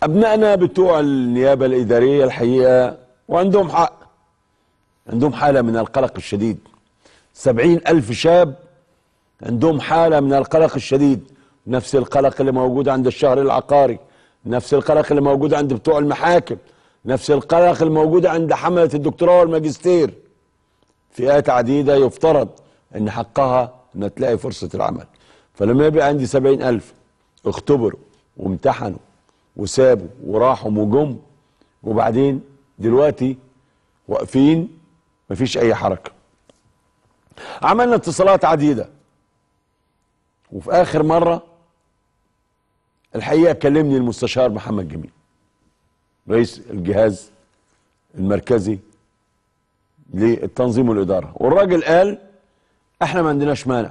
أبنائنا بتوع النيابة الإدارية الحقيقة وعندهم حق عندهم حالة من القلق الشديد سبعين ألف شاب عندهم حالة من القلق الشديد نفس القلق اللي موجود عند الشهر العقاري نفس القلق اللي موجود عند بتوع المحاكم نفس القلق اللي موجود عند حملة الدكتوراه والماجستير فئات عديدة يفترض ان حقها ان تلاقي فرصة العمل فلما يبقى عندي سبعين ألف اختبروا وامتحنوا وسابوا وراحوا وجم وبعدين دلوقتي واقفين مفيش اي حركة عملنا اتصالات عديدة وفي اخر مرة الحقيقة كلمني المستشار محمد جميل رئيس الجهاز المركزي للتنظيم والإدارة والراجل قال احنا ما عندناش مانع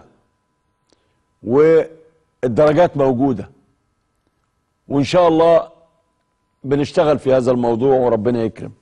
والدرجات موجودة وإن شاء الله بنشتغل في هذا الموضوع وربنا يكرم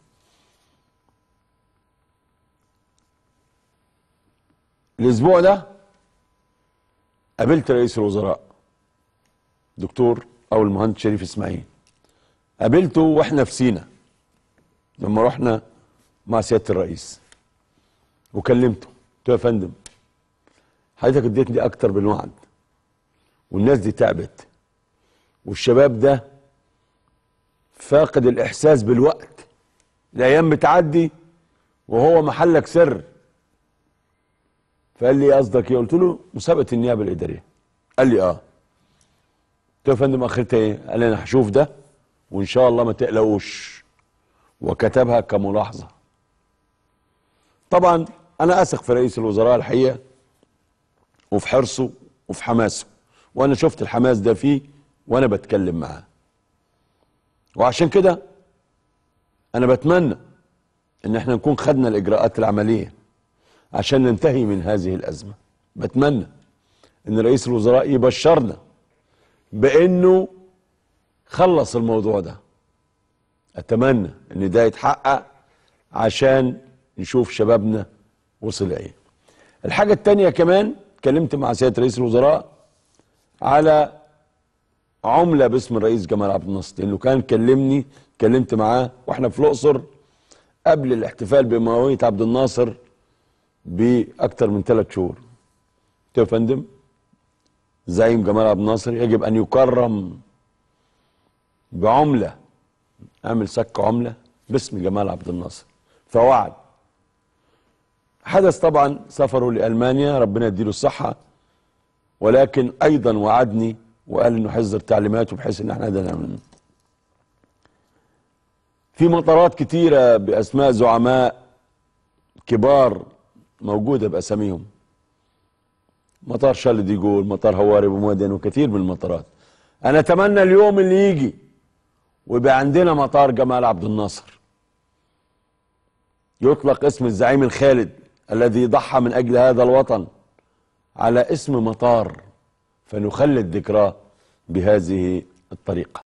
الأسبوع ده قابلت رئيس الوزراء دكتور أو المهندس شريف إسماعيل قابلته واحنا في سينا لما رحنا مع سياده الرئيس وكلمته قلت له يا فندم حضرتك اديتني اكتر بالوعد والناس دي تعبت والشباب ده فاقد الاحساس بالوقت الايام بتعدي وهو محلك سر فقال لي قصدك ايه قلت له مسابقه النيابه الاداريه قال لي اه قلت له يا فندم اخرتها ايه قال لي انا هشوف ده وان شاء الله ما تقلقوش وكتبها كملاحظه طبعا انا اثق في رئيس الوزراء الحقيقه وفي حرصه وفي حماسه وانا شفت الحماس ده فيه وانا بتكلم معاه وعشان كده انا بتمنى ان احنا نكون خدنا الاجراءات العمليه عشان ننتهي من هذه الازمه بتمنى ان رئيس الوزراء يبشرنا بانه خلص الموضوع ده اتمنى ان ده يتحقق عشان نشوف شبابنا وصل ايه الحاجة التانية كمان اتكلمت مع سيادة رئيس الوزراء على عملة باسم الرئيس جمال عبد الناصر لانه كان كلمني اتكلمت معاه واحنا في الاقصر قبل الاحتفال بمئوية عبد الناصر باكثر من ثلاث شهور قلت له يا فندم زعيم جمال عبد الناصر يجب ان يكرم بعملة اعمل سك عملة باسم جمال عبد الناصر فوعد حدث طبعا سفره لألمانيا ربنا يديله الصحة ولكن أيضا وعدني وقال إنه حذر تعليماته بحيث إن احنا ده نعمل في مطارات كتيرة بأسماء زعماء كبار موجودة بأساميهم مطار شارل دي جول مطار هواري بمودين وكثير من المطارات أنا أتمنى اليوم اللي يجي ويبقى عندنا مطار جمال عبد الناصر يطلق اسم الزعيم الخالد الذي ضحى من اجل هذا الوطن على اسم مطار فنخلد ذكراه بهذه الطريقه